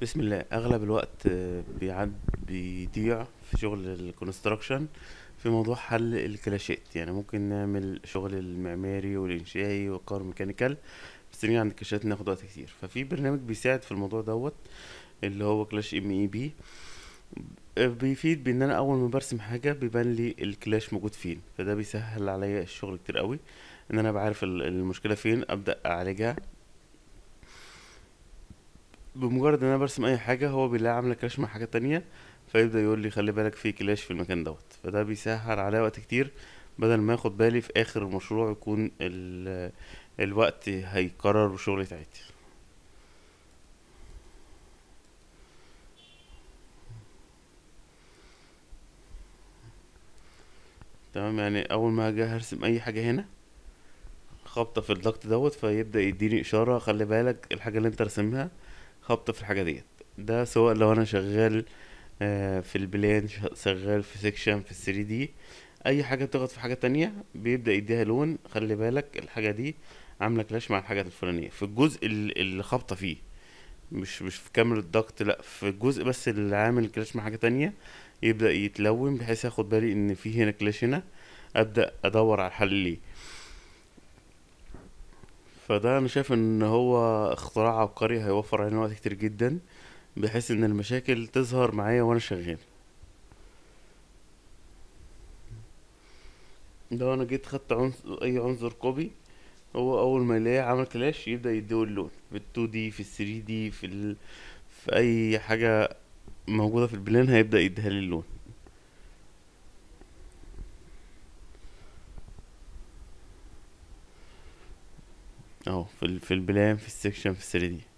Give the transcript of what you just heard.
بسم الله اغلب الوقت آه، بيعد بيضيع في شغل الكونستراكشن في موضوع حل الكلاشات يعني ممكن نعمل شغل المعماري والانشائي والكار ميكانيكال بس نيجي عند الكلاشات ناخد وقت كتير ففي برنامج بيساعد في الموضوع دوت اللي هو كلاش ام اي بي بيفيد بان انا اول ما برسم حاجه بيبان لي الكلاش موجود فين فده بيسهل عليا الشغل كتير قوي ان انا بعرف ال- المشكله فين ابدا اعالجها بمجرد ان انا برسم اي حاجه هو بيلاقي عامله كلاش مع حاجه تانية فيبدا يقول لي خلي بالك في كلاش في المكان دوت فده بيسهل عليا وقت كتير بدل ما اخد بالي في اخر المشروع يكون ال الوقت هيكرر وشغلي يتعاد تمام يعني اول ما اجي هرسم اي حاجه هنا خبطه في الضغط دوت فيبدا يديني اشاره خلي بالك الحاجه اللي انت رسمها خبطه في الحاجه ديت ده سواء لو انا شغال آه، في البلان ش- شغال في سيكشن في الثري دي اي حاجه بتضغط في حاجه تانية بيبدا يديها لون خلي بالك الحاجه دي عامله كلاش مع الحاجه الفلانيه في الجزء ال- اللي خابطه فيه مش مش في كامل الضغط لا في الجزء بس اللي عامل كلاش مع حاجه تانية يبدا يتلون بحيث اخد بالي ان في هنا كلاش هنا ابدا ادور على الحل ليه فده انا شايف ان هو اختراع عبقري هيوفر علينا وقت كتير جدا بحيث ان المشاكل تظهر معايا وانا شغال لو انا جيت خدت عنصر اي عنصر كوبي هو اول ما يلاقيه عمل كلاش يبدأ يديه اللون في ال2 دي في ال3 دي في ال... في اي حاجة موجودة في البلان هيبدأ يديها لي اللون اهو في ال... في البلان في السكشن في ال3 دي